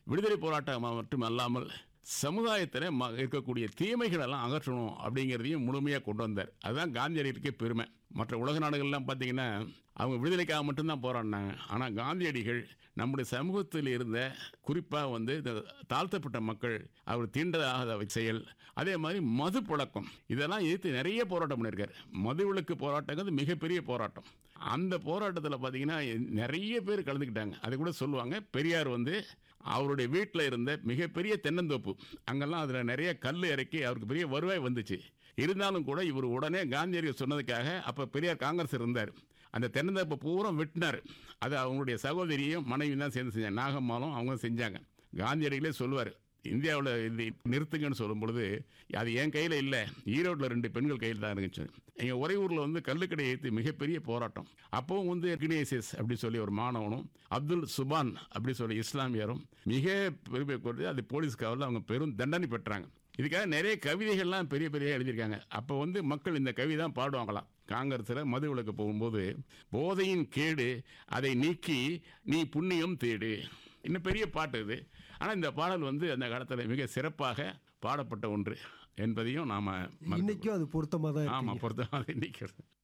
விடுதலை போராட்டம் மட்டும் அல்லாமல் சமுதாயத்தில் ம இருக்கக்கூடிய தீமைகள் எல்லாம் அகற்றணும் அப்படிங்கிறதையும் முழுமையாக கொண்டு வந்தார் அதுதான் காந்தியடிகளுக்கே பெருமை மற்ற உலக நாடுகள்லாம் பார்த்தீங்கன்னா அவங்க விடுதலைக்காக மட்டும்தான் போராடினாங்க ஆனால் காந்தியடிகள் நம்முடைய சமூகத்தில் இருந்த குறிப்பாக வந்து இந்த தாழ்த்தப்பட்ட மக்கள் அவர் தீண்டதாகாத செயல் அதே மாதிரி மது பழக்கம் இதெல்லாம் எதிர்த்து நிறைய போராட்டம் பண்ணியிருக்காரு மது விலக்கு போராட்டங்கிறது மிகப்பெரிய போராட்டம் அந்த போராட்டத்தில் பார்த்தீங்கன்னா நிறைய பேர் கலந்துக்கிட்டாங்க அது கூட சொல்லுவாங்க பெரியார் வந்து அவருடைய வீட்டில் இருந்த மிகப்பெரிய தென்னந்தோப்பு அங்கெல்லாம் அதில் நிறைய கல் இறக்கி அவருக்கு பெரிய வருவாய் வந்துச்சு இருந்தாலும் கூட இவர் உடனே காந்தியடிகள் சொன்னதுக்காக அப்போ பெரியார் காங்கிரஸ் இருந்தார் அந்த தென்னந்தோப்பை பூரா வெட்டினார் அது அவங்களுடைய சகோதரியும் மனைவி தான் சேர்ந்து செஞ்சாங்க நாகம்மாலும் அவங்க செஞ்சாங்க காந்தியடிகளே சொல்லுவார் இந்தியாவில் இது நிறுத்துங்கன்னு சொல்லும் பொழுது அது என் கையில் இல்லை ஈரோட்டில் ரெண்டு பெண்கள் கையில் தான் இருந்துச்சு எங்கள் ஒரே ஊரில் வந்து கல்லுக்கடை ஏற்றி மிகப்பெரிய போராட்டம் அப்போவும் வந்து கினேசியஸ் அப்படி சொல்லி ஒரு மாணவனும் அப்துல் சுபான் அப்படி சொல்லி இஸ்லாமியரும் மிக பெருமை கொடுத்து அது போலீஸ் காவலில் அவங்க பெரும் தண்டனை பெற்றாங்க இதுக்காக நிறைய கவிதைகள்லாம் பெரிய பெரிய எழுதியிருக்காங்க அப்போ வந்து மக்கள் இந்த கவி தான் பாடுவாங்களாம் காங்கிரஸில் மது விளக்கு போகும்போது போதையின் கேடு அதை நீக்கி நீ புண்ணியம் தேடு இன்னும் பெரிய பாட்டு இது ஆனால் இந்த பாடல் வந்து அந்த காலத்தில் மிக சிறப்பாக பாடப்பட்ட ஒன்று என்பதையும் நாம் இன்னைக்கும் அது பொருத்தமாக தான் இருக்கு ஆமாம் பொருத்தமாக இன்னைக்கு